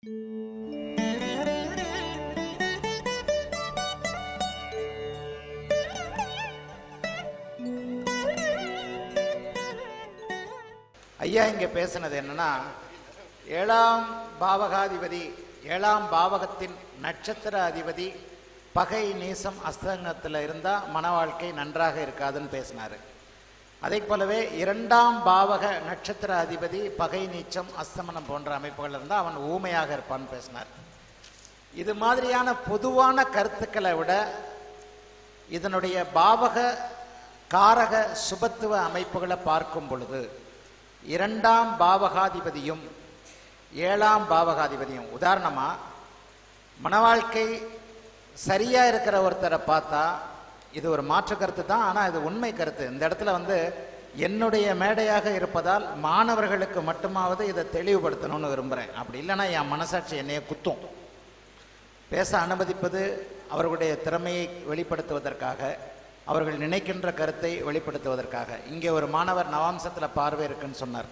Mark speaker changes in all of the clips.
Speaker 1: ஐயா இங்க பேசுனது என்னன்னா ஏழாம் பாவகாதிபதி ஏழாம் பாவகத்தின் நட்சத்திர அதிபதி பகை நீசம் அஸ்தங்கத்தில் இருந்தா மன வாழ்க்கை நன்றாக இருக்காதுன்னு பேசினாரு அதே போலவே இரண்டாம் பாவக நட்சத்திர அதிபதி பகை நீச்சம் அஸ்தமனம் போன்ற அமைப்புகள் இருந்தால் அவன் ஊமையாக இருப்பான்னு பேசினார் இது மாதிரியான பொதுவான கருத்துக்களை விட இதனுடைய பாவக காரக சுபத்துவ அமைப்புகளை பார்க்கும் பொழுது இரண்டாம் பாவகாதிபதியும் ஏழாம் பாவகாதிபதியும் உதாரணமா மனவாழ்க்கை சரியா இருக்கிற ஒருத்தரை பார்த்தா இது ஒரு மாற்று கருத்து தான் ஆனால் இது உண்மை கருத்து இந்த இடத்துல வந்து என்னுடைய மேடையாக இருப்பதால் மாணவர்களுக்கு மட்டுமாவது இதை தெளிவுபடுத்தணும்னு விரும்புகிறேன் அப்படி இல்லைன்னா என் மனசாட்சி என்னைய குத்தும் பேச அனுமதிப்பது அவர்களுடைய திறமையை வெளிப்படுத்துவதற்காக அவர்கள் நினைக்கின்ற கருத்தை வெளிப்படுத்துவதற்காக இங்கே ஒரு மாணவர் நவாம்சத்தில் பார்வை இருக்குன்னு சொன்னார்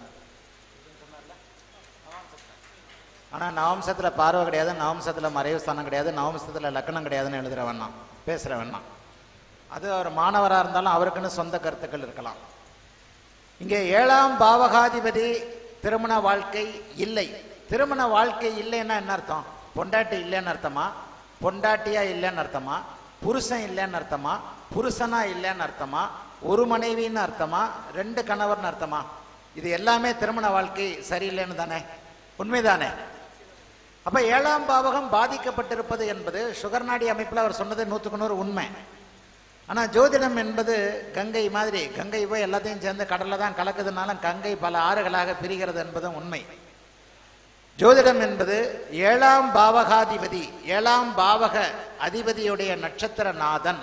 Speaker 1: ஆனால் நவம்சத்தில் பார்வை கிடையாது நவம்சத்தில் மறைவு ஸ்தானம் கிடையாது நவம்சத்தில் லக்கணம் கிடையாதுன்னு எழுதுற வேணாம் பேசுகிற வேணாம் அது ஒரு மாணவராக இருந்தாலும் அவருக்குன்னு சொந்த கருத்துக்கள் இருக்கலாம் இங்கே ஏழாம் பாவகாதிபதி திருமண வாழ்க்கை இல்லை திருமண வாழ்க்கை இல்லைன்னா என்ன அர்த்தம் பொண்டாட்டி இல்லைன்னு அர்த்தமா பொண்டாட்டியா இல்லைன்னு அர்த்தமா புருஷன் இல்லைன்னு அர்த்தமா புருஷனா இல்லைன்னு அர்த்தமா ஒரு மனைவின்னு அர்த்தமா ரெண்டு கணவர்னு அர்த்தமா இது எல்லாமே திருமண வாழ்க்கை சரியில்லைன்னு தானே உண்மைதானே அப்ப ஏழாம் பாவகம் பாதிக்கப்பட்டிருப்பது என்பது சுகர் நாடி அமைப்பில் அவர் சொன்னது நூற்றுக்கு நூறு உண்மை ஆனா ஜோதிடம் என்பது கங்கை மாதிரி கங்கை போய் எல்லாத்தையும் சேர்ந்து கடல்ல தான் கலக்குதுனாலும் கங்கை பல ஆறுகளாக பிரிகிறது என்பதும் உண்மை ஜோதிடம் என்பது ஏழாம் பாவகாதிபதி ஏழாம் பாவக அதிபதியுடைய நட்சத்திர நாதன்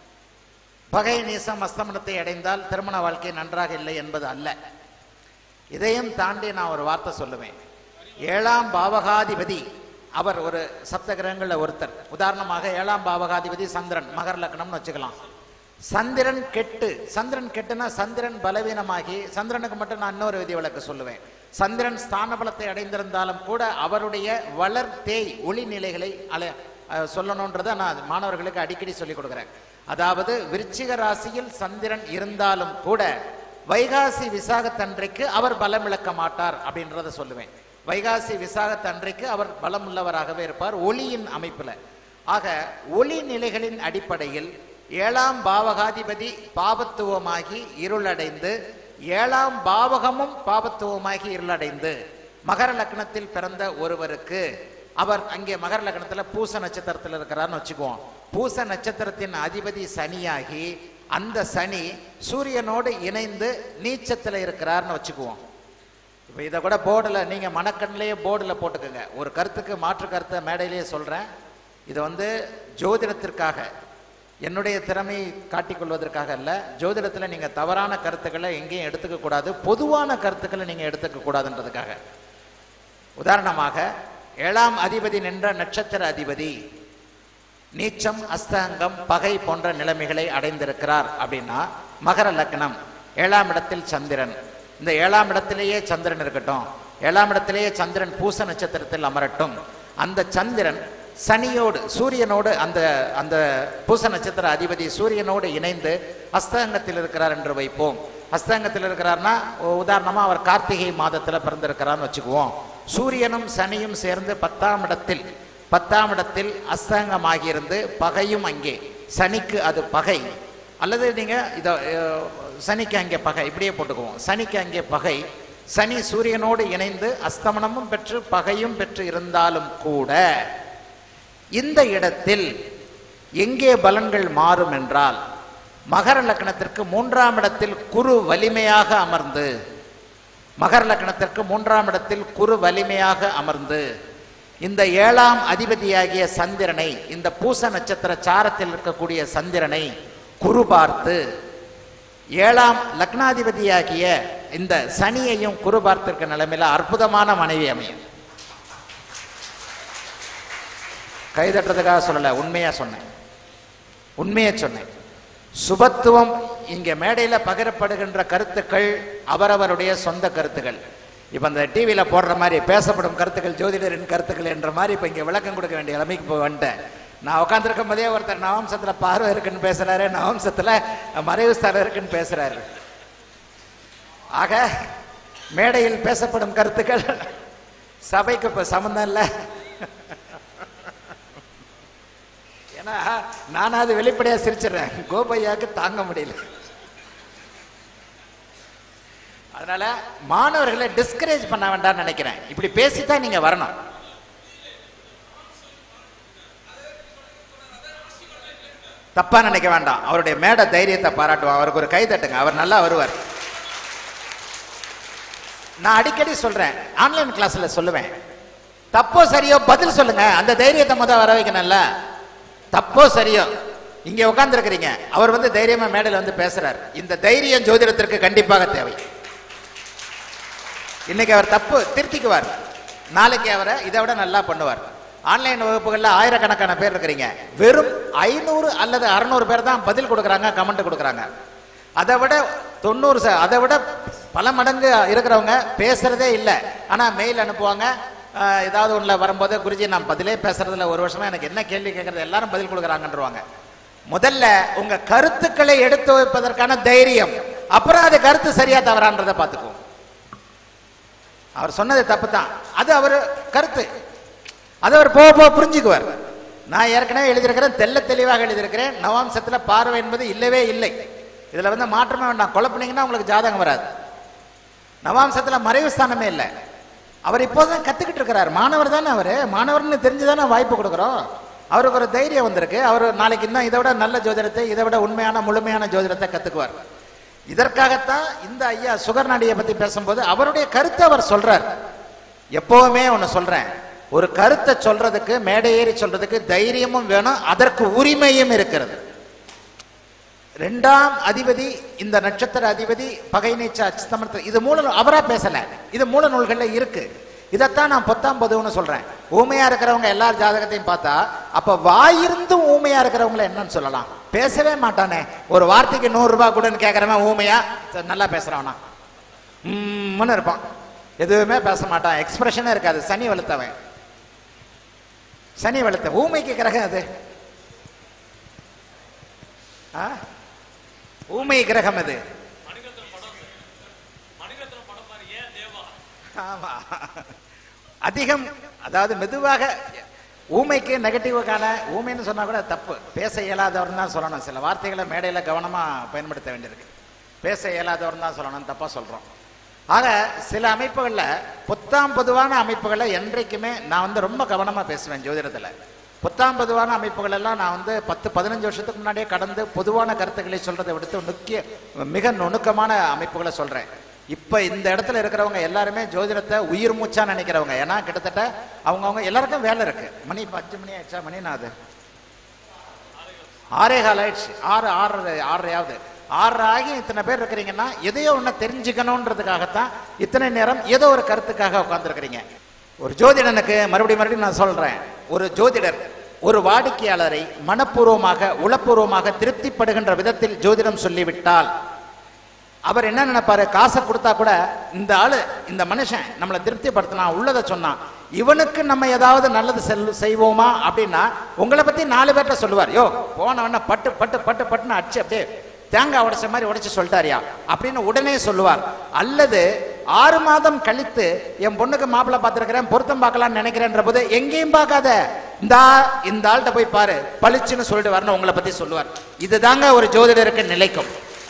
Speaker 1: பகை நீசம் அஸ்தமனத்தை அடைந்தால் திருமண வாழ்க்கை நன்றாக இல்லை என்பது அல்ல இதையும் தாண்டி நான் ஒரு வார்த்தை சொல்லுவேன் ஏழாம் பாவகாதிபதி அவர் ஒரு சப்த கிரகங்களில் ஒருத்தர் உதாரணமாக ஏழாம் பாவகாதிபதி சந்திரன் மகர லக்னம்னு வச்சுக்கலாம் சந்திரன் கெட்டு சந்திரன் கெட்டுனா சந்திரன் பலவீனமாகி சந்திரனுக்கு மட்டும் நான் இன்னொரு விதி விளக்கு சொல்லுவேன் சந்திரன் ஸ்தான பலத்தை அடைந்திருந்தாலும் கூட அவருடைய வளர் தேய் ஒளி நிலைகளை அல அஹ், சொல்லணுன்றதை நான் மாணவர்களுக்கு அடிக்கடி சொல்லிக் கொடுக்குறேன் அதாவது விருச்சிக ராசியில் சந்திரன் இருந்தாலும் கூட வைகாசி விசாகத்தன்றைக்கு அவர் பலம் இழக்க மாட்டார் அப்படின்றத சொல்லுவேன் வைகாசி விசாகத்தன்றைக்கு அவர் பலம் உள்ளவராகவே இருப்பார் ஒளியின் அமைப்புல ஆக ஒளி நிலைகளின் அடிப்படையில் ஏழாம் பாவகாதிபதி பாபத்துவமாகி இருளடைந்து ஏழாம் பாவகமும் பாபத்துவமாகி இருளடைந்து மகர லக்னத்தில் பிறந்த ஒருவருக்கு அவர் அங்கே மகர லக்னத்தில் பூச நட்சத்திரத்தில் இருக்கிறார்னு வச்சுக்குவோம் பூச நட்சத்திரத்தின் அதிபதி சனியாகி அந்த சனி சூரியனோடு இணைந்து நீச்சத்தில் இருக்கிறார்னு வச்சுக்குவோம் இப்போ இதை கூட போர்டில் நீங்கள் மனக்கண்ணிலேயே போர்டில் போட்டுக்கோங்க ஒரு கருத்துக்கு மாற்று கருத்தை மேடையிலேயே சொல்கிறேன் இது வந்து ஜோதிடத்திற்காக என்னுடைய திறமையை காட்டிக்கொள்வதற்காக அல்ல ஜோதிடத்தில் நீங்கள் தவறான கருத்துக்களை எங்கேயும் எடுத்துக்க கூடாது பொதுவான கருத்துக்களை நீங்கள் எடுத்துக்க கூடாதுன்றதுக்காக உதாரணமாக ஏழாம் அதிபதி நின்ற நட்சத்திர அதிபதி நீச்சம் அஸ்தங்கம் பகை போன்ற நிலைமைகளை அடைந்திருக்கிறார் அப்படின்னா மகர லக்னம் ஏழாம் இடத்தில் சந்திரன் இந்த ஏழாம் இடத்திலேயே சந்திரன் இருக்கட்டும் ஏழாம் இடத்திலேயே சந்திரன் பூச நட்சத்திரத்தில் அமரட்டும் அந்த சந்திரன் சனியோடு சூரியனோடு அந்த அந்த பூச நட்சத்திர அதிபதி சூரியனோடு இணைந்து அஸ்தங்கத்தில் இருக்கிறார் என்று வைப்போம் அஸ்தங்கத்தில் இருக்கிறார்னா உ- உதாரணமா அவர் கார்த்திகை மாதத்துல பிறந்திருக்கிறார்னு வச்சுக்குவோம் சூரியனும் சனியும் சேர்ந்து பத்தாம் இடத்தில் பத்தாம் இடத்தில் அஸ்தங்கமாகியிருந்து பகையும் அங்கே சனிக்கு அது பகை அல்லது நீங்க இத அஹ், சனிக்கு அங்கே பகை இப்படியே போட்டுக்குவோம் சனிக்கு அங்கே பகை சனி சூரியனோடு இணைந்து அஸ்தமனமும் பெற்று பகையும் பெற்று இருந்தாலும் கூட இந்த இடத்தில் எங்கே பலன்கள் மாறும் என்றால் மகர லக்னத்திற்கு மூன்றாம் இடத்தில் குரு வலிமையாக அமர்ந்து மகர லக்னத்திற்கு மூன்றாம் இடத்தில் குரு வலிமையாக அமர்ந்து இந்த ஏழாம் அதிபதியாகிய சந்திரனை இந்த பூச நட்சத்திர சாரத்தில் இருக்கக்கூடிய சந்திரனை குரு பார்த்து ஏழாம் லக்னாதிபதியாகிய இந்த சனியையும் குரு பார்த்திருக்க நிலைமையில அற்புதமான மனைவி அமையும் கைதட்டுறதுக்காக சொல்லல உண்மையா சொன்னேன் உண்மையை சொன்னேன் சுபத்துவம் இங்க மேடையில பகிரப்படுகின்ற கருத்துக்கள் அவரவருடைய சொந்த கருத்துக்கள் இப்போ அந்த டிவியில் போடுற மாதிரி பேசப்படும் கருத்துக்கள் ஜோதிடரின் கருத்துக்கள் என்ற மாதிரி இப்போ இங்கே விளக்கம் கொடுக்க வேண்டிய நிலைமைக்கு போய் வந்துட்டேன் நான் உட்காந்துருக்கும் போதே ஒருத்தர் நவம்சத்தில் பார்வை இருக்குன்னு பேசுறாரு நவம்சத்தில் மறைவு ஸ்தலம் இருக்குன்னு பேசுறாரு ஆக மேடையில் பேசப்படும் கருத்துக்கள் சபைக்கு இப்போ சம்மந்தம் இல்லை ஏன்னா நானாவது வெளிப்படையா சிரிச்சிடுறேன் கோபையாக்கு தாங்க முடியல அதனால மாணவர்களை டிஸ்கரேஜ் பண்ண வேண்டாம்னு நினைக்கிறேன் இப்படி பேசித்தான் நீங்க வரணும் தப்பா நினைக்க வேண்டாம் அவருடைய மேடை தைரியத்தை பாராட்டுவோம் அவருக்கு ஒரு கை தட்டுங்க அவர் நல்லா வருவார் நான் அடிக்கடி சொல்றேன் ஆன்லைன் கிளாஸ்ல சொல்லுவேன் தப்போ சரியோ பதில் சொல்லுங்க அந்த தைரியத்தை முத வர வைக்கணும்ல தப்போ சரியோ இங்க உட்கார்ந்துருக்கிறீங்க அவர் வந்து தைரியமா மேடையில் வந்து பேசுறார் இந்த தைரியம் ஜோதிடத்திற்கு கண்டிப்பாக தேவை இன்னைக்கு அவர் தப்பு திருத்திக்குவார் நாளைக்கு அவரை இதை விட நல்லா பண்ணுவார் ஆன்லைன் வகுப்புகளில் ஆயிரக்கணக்கான பேர் இருக்கிறீங்க வெறும் ஐநூறு அல்லது அறுநூறு பேர் தான் பதில் கொடுக்குறாங்க கமெண்ட் கொடுக்குறாங்க அதை விட தொண்ணூறு ச அதை விட பல மடங்கு இருக்கிறவங்க பேசுறதே இல்லை ஆனால் மெயில் அனுப்புவாங்க ஆஹ், ஏதாவது ஒன்றில் வரும்போது குருஜி நான் பதிலே பேசுறதில்ல ஒரு வருஷமா எனக்கு என்ன கேள்வி கேட்கறது எல்லாரும் பதில் கொடுக்குறாங்கன்றவாங்க முதல்ல உங்க கருத்துக்களை எடுத்து வைப்பதற்கான தைரியம் அப்புறம் அது கருத்து சரியா தவறான்றதை பார்த்துக்குவோம் அவர் சொன்னது தப்பு தான் அது அவர் கருத்து அதை அவர் போக போக புரிஞ்சுக்குவார் நான் ஏற்கனவே எழுதியிருக்கிறேன் தெள்ள தெளிவாக எழுதியிருக்கிறேன் நவாம்சத்துல பார்வை என்பது இல்லவே இல்லை இதுல வந்து மாற்றமே வேண்டாம் குழப்பினீங்கன்னா உங்களுக்கு ஜாதகம் வராது நவாம்சத்துல மறைவு ஸ்தானமே இல்லை அவர் இப்போதான் கத்துக்கிட்டு இருக்கிறார் மாணவர் தானே அவர் மாணவர்னு தெரிஞ்சுதானே வாய்ப்பு கொடுக்குறோம் அவருக்கு ஒரு தைரியம் வந்திருக்கு அவர் நாளைக்கு இன்னும் இதை விட நல்ல ஜோதிடத்தை இதை விட உண்மையான முழுமையான ஜோதிடத்தை கத்துக்குவார் இதற்காகத்தான் இந்த ஐயா சுகர் நாடியை பத்தி பேசும்போது அவருடைய கருத்தை அவர் சொல்றார் எப்பவுமே ஒன்னு சொல்றேன் ஒரு கருத்தை சொல்றதுக்கு மேடை ஏறி சொல்றதுக்கு தைரியமும் வேணும் அதற்கு உரிமையும் இருக்கிறது ரெண்டாம் அதிபதி இந்த நட்சத்திர அதிபதி பகை நீச்ச அச்சமர்த்த இது மூல நூ- அவரா பேசல இது மூல நூல்கள்ல இருக்கு இதைத்தான் நான் பொத்தாம் பொதுவுன்னு சொல்றேன் ஊமையா இருக்கிறவங்க எல்லார் ஜாதகத்தையும் பார்த்தா அப்ப வாயிருந்தும் ஊமையா இருக்கிறவங்கள என்னன்னு சொல்லலாம் பேசவே மாட்டானே ஒரு வார்த்தைக்கு நூறு ரூபாய் கூடன்னு கேட்கறவன் ஊமையா சரி, நல்லா பேசுறவனா உம்முன்னு இருப்பான் எதுவுமே பேச மாட்டான் எக்ஸ்பிரஷனே இருக்காது சனி வெளுத்தவன் சனி வெளுத்த ஊமைக்கு கிரகம் அது ஆ? ஊமை கிரகம் அது ஆமா அதிகம் அதாவது மெதுவாக ஊமைக்கு நெகட்டிவுக்கான ஊமைன்னு சொன்னா கூட தப்பு பேச இயலாதவர் தான் சொல்லணும் சில வார்த்தைகளை மேடையில கவனமா பயன்படுத்த வேண்டியிருக்கு பேச இயலாதவர் தான் சொல்லணும் தப்பா சொல்றோம் ஆக சில அமைப்புகள்ல புத்தாம் பொதுவான அமைப்புகளை என்றைக்குமே நான் வந்து ரொம்ப கவனமா பேசுவேன் ஜோதிடத்துல புத்தாம் பொதுவான அமைப்புகள் எல்லாம் நான் வந்து பத்து பதினஞ்சு வருஷத்துக்கு முன்னாடியே கடந்து பொதுவான கருத்துக்களை சொல்றதை விடுத்து நுக்கிய மிக நுணுக்கமான அமைப்புகளை சொல்றேன் இப்ப இந்த இடத்துல இருக்கிறவங்க எல்லாருமே ஜோதிடத்தை உயிர் மூச்சா நினைக்கிறவங்க ஏன்னா கிட்டத்தட்ட அவங்கவங்க எல்லாருக்கும் வேலை இருக்கு மணி இப்ப அஞ்சு மணி ஆயிடுச்சா மணி நான் அது ஆறே கால் ஆயிடுச்சு ஆறு ஆறு ஆறரையாவது ஆறு ஆகி இத்தனை பேர் இருக்கிறீங்கன்னா எதையோ ஒன்று தெரிஞ்சுக்கணுன்றதுக்காகத்தான் இத்தனை நேரம் ஏதோ ஒரு கருத்துக்காக உட்கார்ந்துருக்கிறீங்க ஒரு ஜோதிடனுக்கு மறுபடியும் மறுபடியும் நான் சொல்றேன் ஒரு ஜோதிடர் ஒரு வாடிக்கையாளரை மனப்பூர்வமாக உளப்பூர்வமாக திருப்திப்படுகின்ற விதத்தில் ஜோதிடம் சொல்லிவிட்டால் அவர் என்ன நினைப்பாரு காசை கொடுத்தா கூட இந்த ஆளு இந்த மனுஷன் நம்மளை திருப்திப்படுத்தினா உள்ளதை சொன்னான் இவனுக்கு நம்ம ஏதாவது நல்லது செல் செய்வோமா அப்படின்னா உங்களை பத்தி நாலு பேர்ட்ட சொல்லுவார் யோ போனவன பட்டு பட்டு பட்டு பட்டுன்னு அடிச்சு அப்படியே தேங்காய் உடைச்ச மாதிரி உடைச்சு சொல்லிட்டாரியா அப்படின்னு உடனே சொல்லுவார் அல்லது ஆறு மாதம் கழித்து என் பொண்ணுக்கு மாப்பிள்ளை பார்த்துருக்கிறேன் பொருத்தம் பார்க்கலாம்னு நினைக்கிறேன்ற போது எங்கேயும் பார்க்காத இந்த ஆ- இந்த ஆள்கிட்ட போய் பாரு பளிச்சுன்னு சொல்லிட்டு வரணும் உங்களை பத்தி சொல்லுவார் இதுதாங்க ஒரு ஜோதிடருக்கு நிலைக்கும்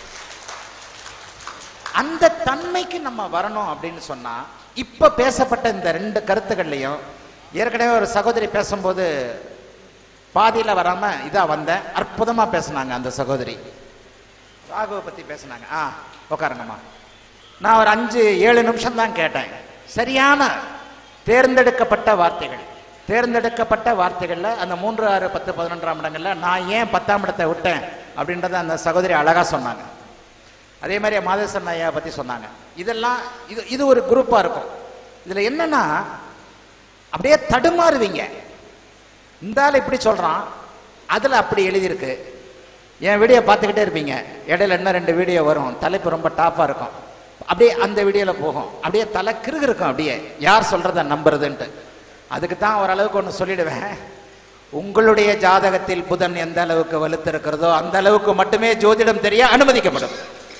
Speaker 1: அந்த தன்மைக்கு நம்ம வரணும் அப்படின்னு சொன்னா இப்ப பேசப்பட்ட இந்த ரெண்டு கருத்துக்கள்லையும் ஏற்கனவே ஒரு சகோதரி பேசும்போது பாதியில வராம இதா வந்தேன் அற்புதமா பேசுனாங்க அந்த சகோதரி ராகுவை பத்தி பேசுனாங்க ஆ உட்காருங்கம்மா நான் ஒரு அஞ்சு ஏழு நிமிஷம் தான் கேட்டேன் சரியான தேர்ந்தெடுக்கப்பட்ட வார்த்தைகள் தேர்ந்தெடுக்கப்பட்ட வார்த்தைகள்ல அந்த மூன்று ஆறு பத்து பதினொன்றாம் இடங்கள்ல நான் ஏன் பத்தாம் இடத்தை விட்டேன் அப்படின்றத அந்த சகோதரி அழகா சொன்னாங்க அதே மாதிரி மாதேசன் ஐயா பத்தி சொன்னாங்க இதெல்லாம் இது இது ஒரு குரூப்பா இருக்கும் இதுல என்னன்னா அப்படியே தடுமாறுவீங்க இந்த ஆள் இப்படி சொல்றான் அதுல அப்படி எழுதியிருக்கு என் வீடியோ பார்த்துக்கிட்டே இருப்பீங்க இடையில இன்னும் ரெண்டு வீடியோ வரும் தலைப்பு ரொம்ப டாப்பா இருக்கும் அப்படியே அந்த வீடியோல போகும் அப்படியே தலை கிறுகு இருக்கும் அப்படியே யார் சொல்றத நம்புறதுன்ட்டு அதுக்கு தான் ஓரளவுக்கு ஒன்று சொல்லிடுவேன் உங்களுடைய ஜாதகத்தில் புதன் எந்த அளவுக்கு வலுத்திருக்கிறதோ அந்த அளவுக்கு மட்டுமே ஜோதிடம் தெரிய அனுமதிக்கப்படும்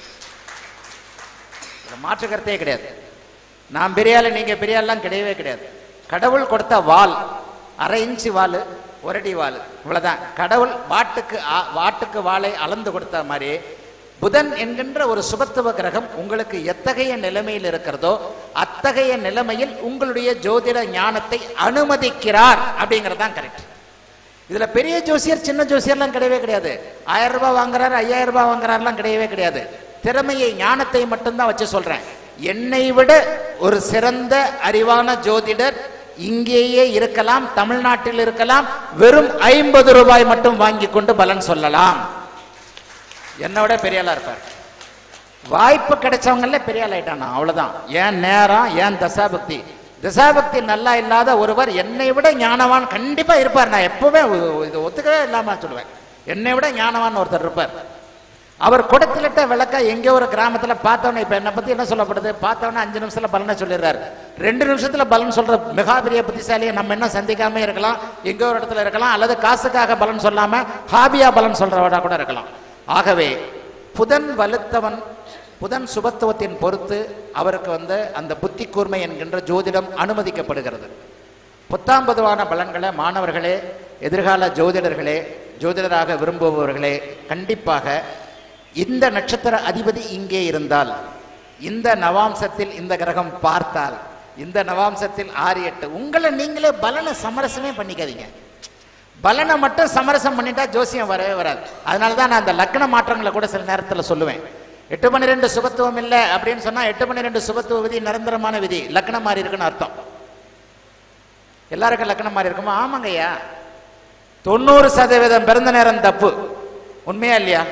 Speaker 1: இதுல மாற்று கருத்தே கிடையாது நான் பெரிய ஆளு நீங்க பெரிய ஆள்லாம் கிடையவே கிடையாது கடவுள் கொடுத்த வால் அரை இன்ச்சு வால் ஒரு அடி வால் இவ்வளவுதான் கடவுள் வாட்டுக்கு ஆ- வாட்டுக்கு வாளை அளந்து கொடுத்த மாதிரி புதன் என்கின்ற ஒரு சுபத்துவ கிரகம் உங்களுக்கு எத்தகைய நிலைமையில் இருக்கிறதோ அத்தகைய நிலைமையில் உங்களுடைய ஜோதிட ஞானத்தை அனுமதிக்கிறார் அப்படிங்கிறது தான் கரெக்ட் இதுல பெரிய ஜோசியர் சின்ன ஜோசியர்லாம் கிடையவே கிடையாது ஆயிரம் ரூபாய் வாங்குறாரு ஐயாயிரம் ரூபாய் வாங்குறாருலாம் கிடையவே கிடையாது திறமையை ஞானத்தை மட்டும்தான் வச்சு சொல்றேன் என்னை விட ஒரு சிறந்த அறிவான ஜோதிடர் இங்கேயே இருக்கலாம் தமிழ்நாட்டில் இருக்கலாம் வெறும் ஐம்பது ரூபாய் மட்டும் வாங்கி கொண்டு பலன் சொல்லலாம் என்னோட பெரிய ஆளா இருப்பார் வாய்ப்பு கிடைச்சவங்கள பெரிய ஆள் ஆயிட்டானா அவ்வளவுதான் ஏன் நேரம் ஏன் தசாபக்தி தசாபக்தி நல்லா இல்லாத ஒருவர் என்னை விட ஞானவான் கண்டிப்பா இருப்பார் நான் எப்பவுமே ஒ- இது ஒத்துக்கவே இல்லாம சொல்லுவேன் என்னை விட ஞானவான் ஒருத்தர் இருப்பார் அவர் குடத்திலிட்ட விளக்க எங்கேயோ ஒரு கிராமத்துல பார்த்தவனே இப்ப என்னை பத்தி என்ன சொல்லப்படுது பார்த்தவனே அஞ்சு நிமிஷத்துல பலனை சொல்லிடுறாரு ரெண்டு நிமிஷத்துல பலன் சொல்ற மிக பெரிய புத்திசாலியை நம்ம என்ன சந்திக்காம இருக்கலாம் எங்கேயோ ஒரு இடத்துல இருக்கலாம் அல்லது காசுக்காக பலன் சொல்லாம ஹாபியா பலன் சொல்றவடா கூட இருக்கலாம் ஆகவே புதன் வலுத்தவன் புதன் சுபத்துவத்தின் பொறுத்து அவருக்கு வந்து அந்த புத்தி கூர்மை என்கின்ற ஜோதிடம் அனுமதிக்கப்படுகிறது புத்தாம் பொதுவான பலன்களை மாணவர்களே எதிர்கால ஜோதிடர்களே ஜோதிடராக விரும்புபவர்களே கண்டிப்பாக இந்த நட்சத்திர அதிபதி இங்கே இருந்தால் இந்த நவாம்சத்தில் இந்த கிரகம் பார்த்தால் இந்த நவாம்சத்தில் ஆறு எட்டு உங்களை நீங்களே பலனை சமரசமே பண்ணிக்காதீங்க பலனை மட்டும் சமரசம் பண்ணிட்டா ஜோசியம் வரவே வராது அதனால தான் நான் அந்த லக்ன மாற்றங்களை கூட சில நேரத்தில் சொல்லுவேன் எட்டு பன்னிரெண்டு சுபத்துவம் இல்லை அப்படின்னு சொன்னா எட்டு பன்னிரெண்டு சுபத்துவ விதி நிரந்தரமான விதி லக்னம் மாறி இருக்குன்னு அர்த்தம் எல்லாருக்கும் லக்னம் மாறி இருக்குமா ஆமாங்கய்யா தொண்ணூறு சதவீதம் பிறந்த நேரம் தப்பு உண்மையா இல்லையா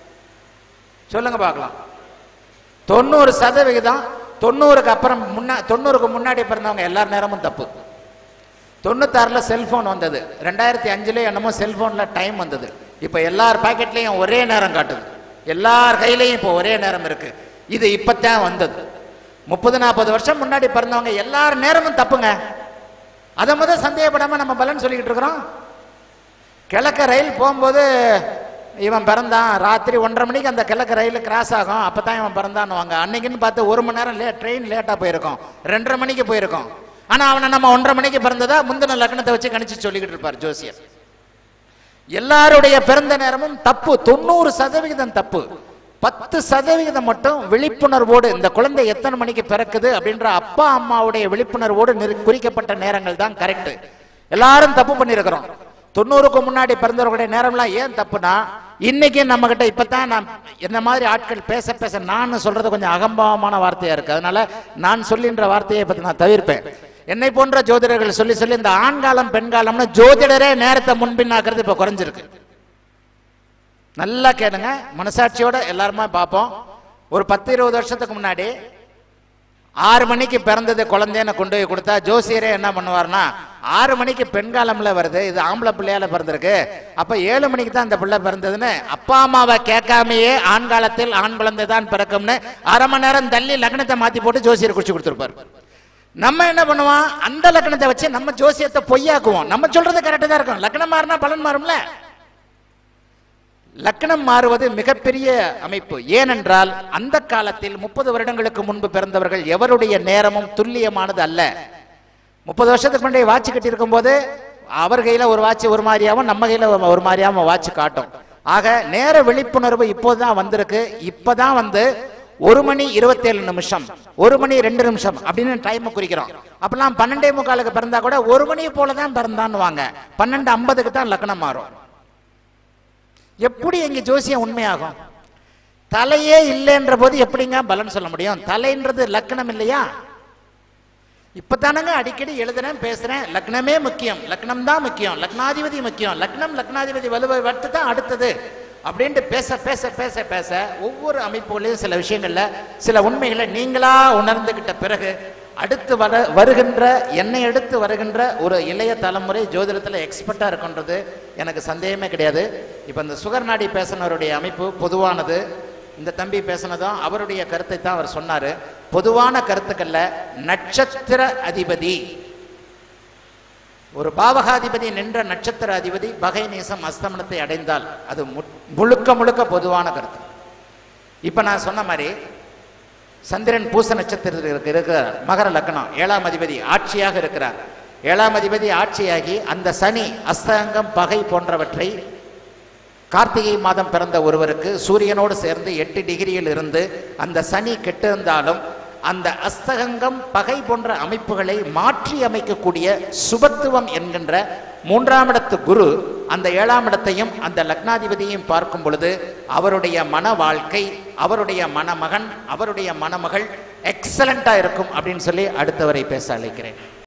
Speaker 1: சொல்லுங்க பார்க்கலாம் தொண்ணூறு சதவிகிதம் தொண்ணூறுக்கு அப்புறம் முன்னா தொண்ணூறுக்கு முன்னாடி பிறந்தவங்க எல்லா நேரமும் தப்பு தொண்ணூத்தாறுல செல்போன் வந்தது ரெண்டாயிரத்தி அஞ்சுல என்னமோ செல்போன்ல டைம் வந்தது இப்ப எல்லார் பாக்கெட்லயும் ஒரே நேரம் காட்டுது எல்லார் கையிலையும் இப்போ ஒரே நேரம் இருக்கு இது இப்பத்தான் வந்தது முப்பது நாற்பது வருஷம் முன்னாடி பிறந்தவங்க எல்லார் நேரமும் தப்புங்க அதை முதல் சந்தேகப்படாம நம்ம பலன் சொல்லிக்கிட்டு இருக்கிறோம் கிழக்க ரயில் போகும்போது இவன் பிறந்தான் ராத்திரி ஒன்றரை மணிக்கு அந்த கிழக்கு ரயில் கிராஸ் ஆகும் அப்பதான் இவன் பிறந்தான்னுவாங்க அன்னைக்குன்னு பார்த்து ஒரு மணி நேரம் லே ட்ரெயின் லேட்டாக போயிருக்கோம் ரெண்டரை மணிக்கு போயிருக்கோம் ஆனா அவனை நம்ம ஒன்றரை மணிக்கு பிறந்ததா முந்தின லக்னத்தை வச்சு கணிச்சு சொல்லிக்கிட்டு இருப்பார் ஜோசியர் எல்லாருடைய பிறந்த நேரமும் தப்பு தொண்ணூறு சதவிகிதம் தப்பு பத்து சதவிகிதம் மட்டும் விழிப்புணர்வோடு இந்த குழந்தை எத்தனை மணிக்கு பிறக்குது அப்படின்ற அப்பா அம்மாவுடைய விழிப்புணர்வோடு நிறு- குறிக்கப்பட்ட நேரங்கள் தான் கரெக்ட் எல்லாரும் தப்பு பண்ணியிருக்கிறோம் தொண்ணூறுக்கு முன்னாடி பிறந்தவர்களுடைய நேரம்லாம் ஏன் தப்புனா இன்னைக்கு நம்ம கிட்ட இப்பதான் நான் என்ன மாதிரி ஆட்கள் பேச பேச நான் சொல்றது கொஞ்சம் அகம்பாவமான வார்த்தையா இருக்கு அதனால நான் சொல்லின்ற வார்த்தையை பத்தி நான் தவிர்ப்பேன் என்னை போன்ற ஜோதிடர்கள் சொல்லி சொல்லி இந்த ஆண்காலம் பெண்காலம்னு ஜோதிடரே நேரத்தை முன்பின்னாக்குறது இப்ப குறைஞ்சிருக்கு நல்லா கேளுங்க மனசாட்சியோட எல்லாருமே பார்ப்போம் ஒரு பத்து இருபது வருஷத்துக்கு முன்னாடி ஆறு மணிக்கு பிறந்தது குழந்தைன்னு கொண்டு போய் கொடுத்தா ஜோசியரே என்ன பண்ணுவார்னா ஆறு மணிக்கு பெண்காலம்ல வருது இது ஆம்பளை பிள்ளையால பிறந்திருக்கு அப்ப ஏழு மணிக்கு தான் இந்த பிள்ளை பிறந்ததுன்னு அப்பா அம்மாவை கேட்காமயே ஆண் காலத்தில் ஆண் குழந்தை தான் பிறக்கும்னு அரை மணி நேரம் தள்ளி லக்னத்தை மாத்தி போட்டு ஜோசியர் குடிச்சு கொடுத்துருப்பாரு நம்ம என்ன பண்ணுவோம் அந்த லக்னத்தை வச்சு நம்ம ஜோசியத்தை பொய்யாக்குவோம் நம்ம சொல்றது கரெக்டா தான் இருக்கும் லக்னம் மாறினா பலன் மாறும்ல லக்னம் மாறுவது மிகப்பெரிய அமைப்பு ஏனென்றால் அந்த காலத்தில் முப்பது வருடங்களுக்கு முன்பு பிறந்தவர்கள் எவருடைய நேரமும் துல்லியமானது அல்ல முப்பது வருஷத்துக்கு முன்னாடி வாட்ச் கட்டி இருக்கும்போது அவர் கையில ஒரு வாட்ச் ஒரு மாதிரியாவும் நம்ம கையில ஒரு மாதிரியாவும் வாட்ச் காட்டும் ஆக நேர விழிப்புணர்வு இப்போதான் வந்திருக்கு இப்பதான் வந்து ஒரு மணி இருபத்தேழு நிமிஷம் ஒரு மணி ரெண்டு நிமிஷம் அப்படின்னு டைம் குறிக்கிறோம் அப்பெல்லாம் பன்னெண்டே முக்காலுக்கு பிறந்தா கூட ஒரு மணி போல தான் பிறந்தான்னு வாங்க பன்னெண்டு ஐம்பதுக்கு தான் லக்னம் மாறும் எப்படி எங்க ஜோசியம் உண்மையாகும் தலையே இல்லைன்ற போது எப்படிங்க பலன் சொல்ல முடியும் தலைன்றது லக்னம் இல்லையா இப்பதானங்க அடிக்கடி எழுதுறேன் பேசுறேன் லக்னமே முக்கியம் லக்னம் தான் முக்கியம் லக்னாதிபதி முக்கியம் லக்னம் லக்னாதிபதி வலுவை வட்டு தான் அடுத்தது அப்படின்ட்டு பேச பேச பேச பேச ஒவ்வொரு அமைப்புகளையும் சில விஷயங்கள்ல சில உண்மைகளை நீங்களா உணர்ந்துகிட்ட பிறகு அடுத்து வர வருகின்ற என்னை அடுத்து வருகின்ற ஒரு இளைய தலைமுறை ஜோதிடத்தில் எக்ஸ்பர்ட்டாக இருக்குன்றது எனக்கு சந்தேகமே கிடையாது இப்போ இந்த சுகர் நாடி பேசினவருடைய அமைப்பு பொதுவானது இந்த தம்பி பேசினதும் அவருடைய கருத்தை தான் அவர் சொன்னாரு பொதுவான கருத்துக்கள்ல நட்சத்திர அதிபதி ஒரு பாவகாதிபதி நின்ற நட்சத்திர அதிபதி பகை நேசம் அஸ்தமனத்தை அடைந்தால் அது மு- முழுக்க முழுக்க பொதுவான கருத்து இப்ப நான் சொன்ன மாதிரி சந்திரன் பூச நட்சத்திரத்தில் இருக்க இருக்கிறார் மகர லக்னம் ஏழாம் அதிபதி ஆட்சியாக இருக்கிறார் ஏழாம் அதிபதி ஆட்சியாகி அந்த சனி அஸ்தங்கம் பகை போன்றவற்றை கார்த்திகை மாதம் பிறந்த ஒருவருக்கு சூரியனோடு சேர்ந்து எட்டு டிகிரியில் இருந்து அந்த சனி கெட்டிருந்தாலும் அந்த அஸ்தகங்கம் பகை போன்ற அமைப்புகளை மாற்றி அமைக்கக்கூடிய சுபத்துவம் என்கின்ற மூன்றாம் இடத்து குரு அந்த ஏழாம் இடத்தையும் அந்த லக்னாதிபதியையும் பார்க்கும் பொழுது அவருடைய மன வாழ்க்கை அவருடைய மணமகன் அவருடைய மணமகள் எக்ஸலண்டா இருக்கும் அப்படின்னு சொல்லி அடுத்தவரை பேச அழைக்கிறேன்